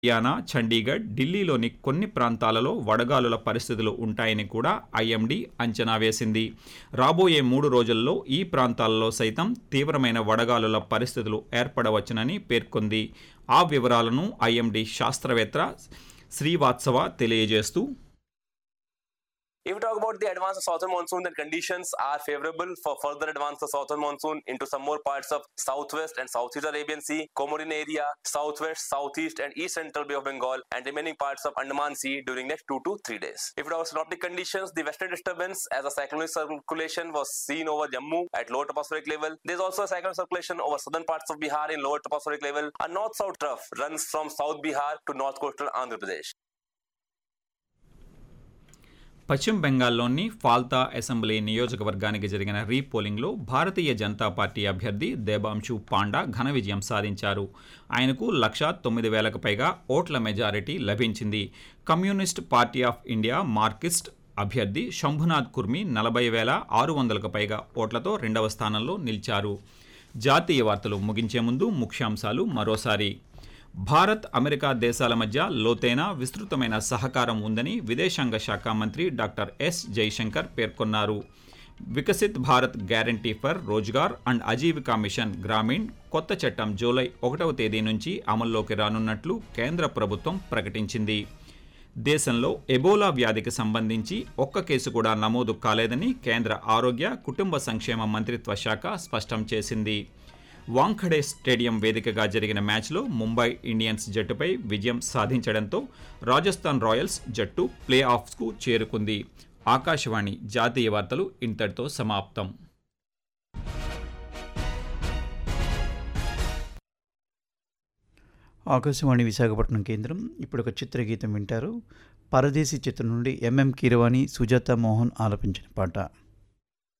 హర్యానా చండీగఢ్ ఢిల్లీలోని కొన్ని ప్రాంతాలలో వడగాలుల పరిస్థితులు ఉంటాయని కూడా ఐఎండీ అంచనా వేసింది రాబోయే మూడు రోజుల్లో ఈ ప్రాంతాలలో సైతం తీవ్రమైన వడగాలుల పరిస్థితులు ఏర్పడవచ్చునని పేర్కొంది ఆ వివరాలను ఐఎండీ శాస్త్రవేత్త శ్రీవాత్సవ తెలియజేస్తూ If we talk about the advance of southern monsoon, then conditions are favorable for further advance of southern monsoon into some more parts of southwest and southeast Arabian Sea, Comorin area, southwest, southeast, and east central Bay of Bengal, and remaining parts of Andaman Sea during next two to three days. If we talk about synoptic conditions, the western disturbance as a cyclonic circulation was seen over Jammu at lower tropospheric level. There's also a cyclonic circulation over southern parts of Bihar in lower tropospheric level. A north-south trough runs from South Bihar to north coastal Andhra Pradesh. పశ్చిమ బెంగాల్లోని ఫాల్తా assembly నియోజకవర్గానికి జరిగిన రీపోలింగ్లో భారతీయ Janata party అభ్యర్థి దేబాంశు panda ఘన విజయం సాధించారు ఆయనకు లక్ష తొమ్మిది వేలకు పైగా ఓట్ల మెజారిటీ లభించింది communist party of India marxist అభ్యర్థి శంభునాథ్ కుర్మి నలభై వేల ఆరు వందలకు పైగా ఓట్లతో రెండవ స్థానంలో నిలిచారు జాతీయ వార్తలు ముగించే ముందు ముఖ్యాంశాలు మరోసారి భారత్ అమెరికా దేశాల మధ్య లోతైన విస్తృతమైన సహకారం ఉందని విదేశాంగ శాఖ మంత్రి డాక్టర్ ఎస్ జైశంకర్ పేర్కొన్నారు Viksit Bharat guarantee for Rozgar and Ajeevika mission Gramin కొత్త చట్టం జూలై ఒకటవ తేదీ నుంచి అమల్లోకి రానున్నట్లు కేంద్ర ప్రభుత్వం ప్రకటించింది దేశంలో ఎబోలా వ్యాధికి సంబంధించి ఒక్క కేసు కూడా నమోదు కాలేదని కేంద్ర ఆరోగ్య కుటుంబ సంక్షేమ మంత్రిత్వ శాఖ స్పష్టం చేసింది వాంఖడే స్టేడియం వేదికగా జరిగిన మ్యాచ్లో ముంబై ఇండియన్స్ జట్టుపై విజయం సాధించడంతో రాజస్థాన్ రాయల్స్ జట్టు ప్లే ఆఫ్స్కు చేరుకుంది ఆకాశవాణి జాతీయ వార్తలు ఇంతటితో సమాప్తం ఆకాశవాణి విశాఖపట్నం కేంద్రం ఇప్పుడు ఒక చిత్రగీతం వింటారు పరదేశీ చిత్రం నుండి ఎంఎం కీరవాణి సుజాత మోహన్ ఆలపించిన పాట